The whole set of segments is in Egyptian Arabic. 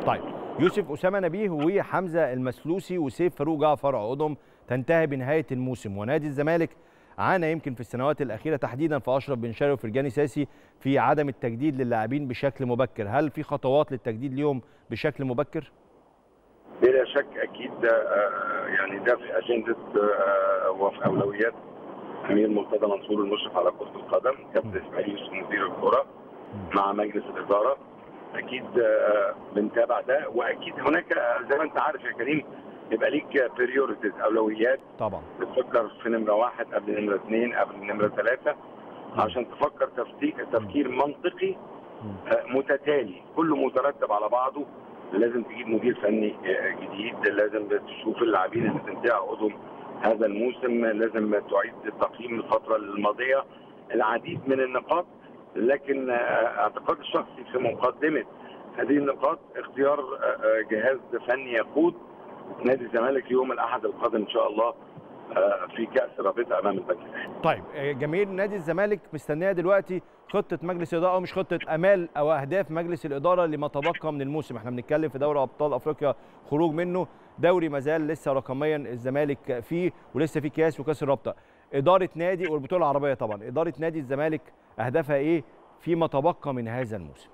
طيب يوسف اسامه نبيه وحمزه المسلوسي وسيف فاروق جعفر عقودهم تنتهي بنهايه الموسم ونادي الزمالك عانى يمكن في السنوات الاخيره تحديدا في اشرف بن شرقي وفرجاني ساسي في عدم التجديد للاعبين بشكل مبكر هل في خطوات للتجديد اليوم بشكل مبكر بلا شك اكيد ده آه، يعني ده في اجنده آه، وفي اولويات امير مرتضى منصور المشرف على كره القدم كابتن اسماعيل يوسف مدير الكره مع مجلس الاداره اكيد آه، بنتابع ده واكيد هناك آه، زي ما انت عارف يا كريم يبقى ليك بريورتيز اولويات طبعا بتفكر في نمره واحد قبل نمره اثنين قبل نمره ثلاثه عشان تفكر تفكير تفكير منطقي آه، متتالي كله مترتب على بعضه لازم تجيب مدير فني آه، جديد لازم تشوف اللاعبين اللي تنتهي عقودهم هذا الموسم لازم تعيد تقييم الفتره الماضيه العديد من النقاط لكن آه، اعتقاد الشخصي في مقدمه هذه النقاط اختيار آه، آه، جهاز فني يقود نادي الزمالك يوم الاحد القادم ان شاء الله آه، في كاس رابطه امام البنك الاهلي طيب آه، جماهير نادي الزمالك مستنيه دلوقتي خطه مجلس الاداره او مش خطه امال او اهداف مجلس الاداره لما تبقى من الموسم احنا بنتكلم في دوري ابطال افريقيا خروج منه دوري مازال لسه رقميا الزمالك فيه ولسه في كاس وكاس الرابطه اداره نادي والبطوله العربيه طبعا اداره نادي الزمالك اهدافها ايه فيما تبقى من هذا الموسم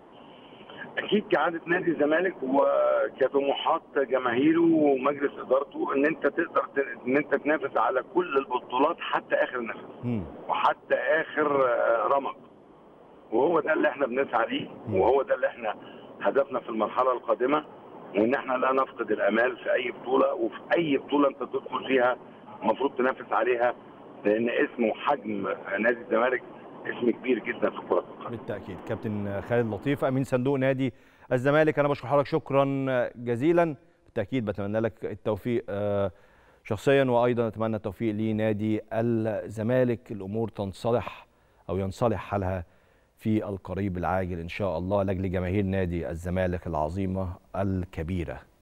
اكيد كعاده نادي الزمالك وكطموحات جماهيره ومجلس ادارته ان انت تقدر ت- ان انت تنافس على كل البطولات حتى اخر نفس مم. وحتى اخر آه، رمق وهو ده اللي احنا بنسعى ليه وهو ده اللي احنا هدفنا في المرحله القادمه وان احنا لا نفقد الامال في اي بطوله وفي اي بطوله انت تدخل فيها المفروض تنافس عليها لان اسم وحجم نادي الزمالك اسم كبير جدا في كره القدم بالتاكيد كابتن خالد لطيف امين صندوق نادي الزمالك انا بشكر حضرتك شكرا جزيلا بالتاكيد بتمنى لك التوفيق آه، شخصيا وايضا اتمنى التوفيق لنادي الزمالك الامور تنصلح او ينصلح حالها في القريب العاجل ان شاء الله لاجل جماهير نادي الزمالك العظيمه الكبيره